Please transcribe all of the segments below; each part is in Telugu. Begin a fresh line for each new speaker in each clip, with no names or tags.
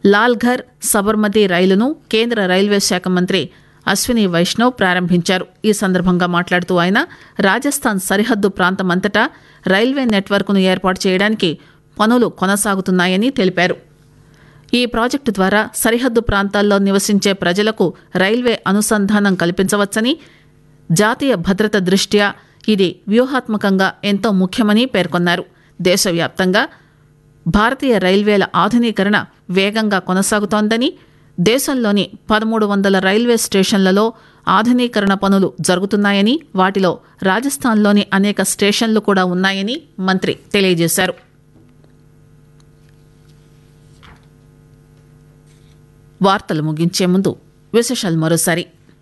లాల్ఘర్ సబర్మతి రైలును కేంద్ర రైల్వే శాఖ మంత్రి అశ్విని వైష్ణవ్ ప్రారంభించారు ఈ సందర్భంగా మాట్లాడుతూ ఆయన రాజస్థాన్ సరిహద్దు ప్రాంతమంతటా రైల్వే నెట్వర్క్ను ఏర్పాటు చేయడానికి పనులు కొనసాగుతున్నాయని తెలిపారు ఈ ప్రాజెక్టు ద్వారా సరిహద్దు ప్రాంతాల్లో నివసించే ప్రజలకు రైల్వే అనుసంధానం కల్పించవచ్చని జాతీయ భద్రత దృష్ట్యా ఇది వ్యూహాత్మకంగా ఎంతో ముఖ్యమని పేర్కొన్నారు దేశవ్యాప్తంగా భారతీయ రైల్వేల ఆధునీకరణ వేగంగా కొనసాగుతోందని దేశంలోని పదమూడు వందల రైల్వే స్టేషన్లలో ఆధునీకరణ పనులు జరుగుతున్నాయని వాటిలో రాజస్థాన్లోని అనేక స్టేషన్లు కూడా ఉన్నాయని మంత్రి తెలియజేశారు వార్తలు ముగించే ముందు విశేషాలు మరోసారి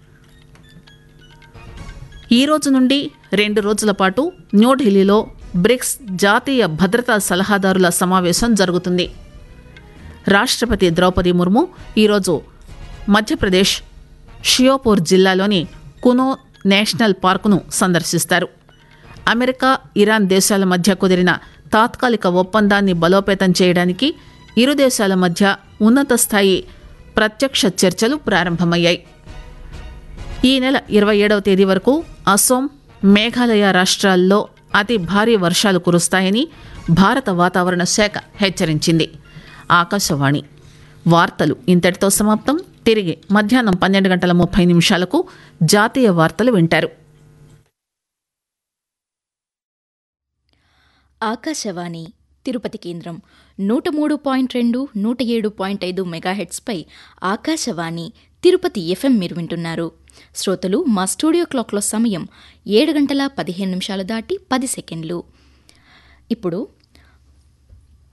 ఈ రోజు నుండి రెండు రోజుల పాటు న్యూఢిల్లీలో బ్రిక్స్ జాతీయ భద్రతా సలహాదారుల సమావేశం జరుగుతుంది రాష్ట్రపతి ద్రౌపది ముర్ము ఈరోజు మధ్యప్రదేశ్ షియోపూర్ జిల్లాలోని కునో నేషనల్ పార్కును సందర్శిస్తారు అమెరికా ఇరాన్ దేశాల మధ్య కుదిరిన తాత్కాలిక ఒప్పందాన్ని బలోపేతం చేయడానికి ఇరు దేశాల మధ్య ఉన్నత స్థాయి ప్రత్యక్ష చర్చలు ప్రారంభమయ్యాయి ఈ నెల ఇరవై ఏడవ తేదీ వరకు అసోం మేఘాలయ రాష్ట్రాల్లో అతి భారీ వర్షాలు కురుస్తాయని భారత వాతావరణ శాఖ హెచ్చరించింది ఆకాశవాణి వార్తలు ఇంతటితో సమాప్తం తిరిగి మధ్యాహ్నం పన్నెండు గంటల ముప్పై నిమిషాలకు జాతీయ వార్తలు వింటారు
ఆకాశవాణి తిరుపతి కేంద్రం నూట మూడు పాయింట్ రెండు నూట ఏడు పాయింట్ ఐదు మెగాహెట్స్పై ఆకాశవాణి తిరుపతి ఎఫ్ఎం మీరు వింటున్నారు శ్రోతలు మా స్టూడియో క్లాక్లో సమయం ఏడు గంటల పదిహేను నిమిషాలు దాటి పది సెకండ్లు ఇప్పుడు